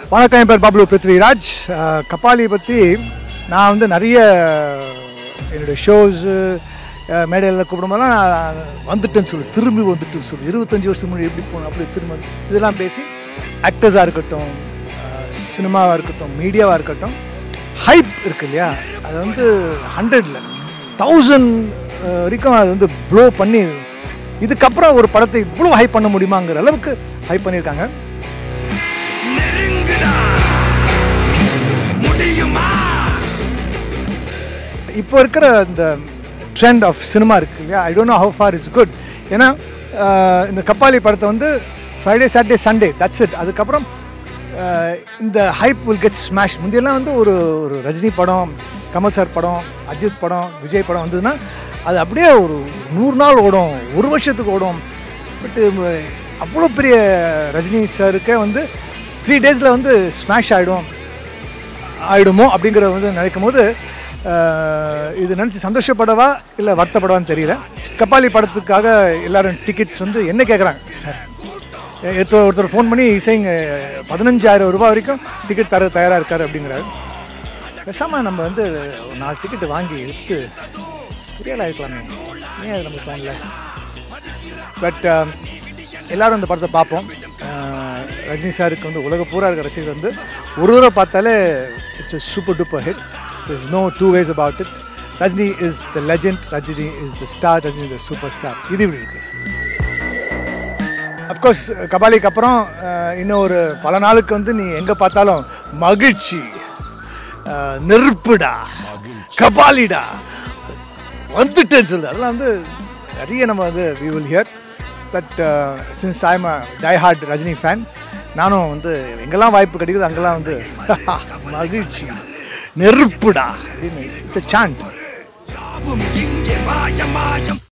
வணக்கம் என் பேர் பாபுலு பிருத்விராஜ் அஹ், கபாலி பற்றி நான் வந்து நிறைய என்னுடைய ஷோஸு மேடையில் கூப்பிடும்போதெல்லாம் நான் வந்துட்டேன்னு சொல்லு திரும்பி வந்துட்டேன்னு சொல்லு இருபத்தஞ்சி வருஷத்துக்கு முன்னாடி எப்படி போகணும் அப்படி திரும்ப வந்து- இதெல்லாம் பேசி ஆக்டர்ஸாக இருக்கட்டும் சினிமாவாக இருக்கட்டும் மீடியாவாக இருக்கட்டும் ஹைப் இருக்கு இல்லையா அது வந்து ஹண்ட்ரடில் தௌசண்ட் வரைக்கும் அது வந்து ப்ளோ பண்ணி இதுக்கப்புறம் ஒரு படத்தை இவ்வளோ ஹைப் பண்ண முடியுமாங்கிற அளவுக்கு ஹைப் பண்ணியிருக்காங்க நெருங்குடா முடியுமா இப்போ இருக்கிற இந்த ட்ரெண்ட் ஆஃப் சினிமா இருக்கு இல்லையா I don't know how far it's good ஏன்னா அஹ், இந்த கப்பாலி படத்தை வந்து Friday Saturday Sunday that's it அதுக்கப்புறம் அஹ், இந்த ஹைப் வில் கெட் ஸ்மாஷ் முந்தையெல்லாம் வந்து ஒரு ஒரு ரஜினி படம் கமல் சார் படம் அஜித் படம் விஜய் படம் வந்ததுன்னா அது அப்படியே ஒரு நூறு நாள் ஓடும் ஒரு வருஷத்துக்கு ஓடும் பட்டு அவ்வளோ பெரிய ரஜினி சாருக்கே வந்து த்ரீ டேஸில் வந்து ஸ்மாஷ் ஆகிடும் ஆயிடுமோ அப்படிங்கிறத வந்து நினைக்கும் போது அஹ், இது நினச்சி சந்தோஷப்படவா இல்லை வருத்தப்படவான்னு தெரியல கபாலி படத்துக்காக எல்லாரும் டிக்கெட்ஸ் வந்து என்ன கேட்குறாங்க சார் ஒருத்தர் ஒருத்தர் ஃபோன் பண்ணி இசைங்க பதினஞ்சாயிரம் ரூபாய் வரைக்கும் டிக்கெட் தர தயாராக இருக்காரு அப்படிங்கிறாரு பேசாமல் நம்ம வந்து ஒரு நாலு டிக்கெட் வாங்கி எடுத்து பெரிய ஆகிக்கலாமே ஏன் அது நமக்கு தோணல பட் எல்லாரும் அந்த படத்தை பார்ப்போம் அஹ், ரஜினி சாருக்கு வந்து உலக பூரா இருக்கிற ரசிகர் வந்து ஒரு தடவை பார்த்தாலே it's a super duper hit is no two ways about it Rajini is the legend Rajini is the star Rajini the super star இது இப்படி இருக்கு அஃப்கோர்ஸ் கபாலிக்கு அப்புறம் அஹ், இன்னும் ஒரு பல நாளுக்கு வந்து நீ எங்கே பார்த்தாலும் மகிழ்ச்சி அஹ், நெருப்புடா கபாலிடா வந்துட்டேன்னு சொல்லுது அதெல்லாம் வந்து நிறைய நம்ம வந்து we will hear but since I'm a die hard Rajini fan நானும் வந்து எங்கெல்லாம் வாய்ப்பு கிடைக்குது அங்கெல்லாம் வந்து மகிழ்ச்சி நெருப்புடா அப்படின்னு இட்ஸ் சாண்ட் யாவும் இங்கே மாயம் மாயம்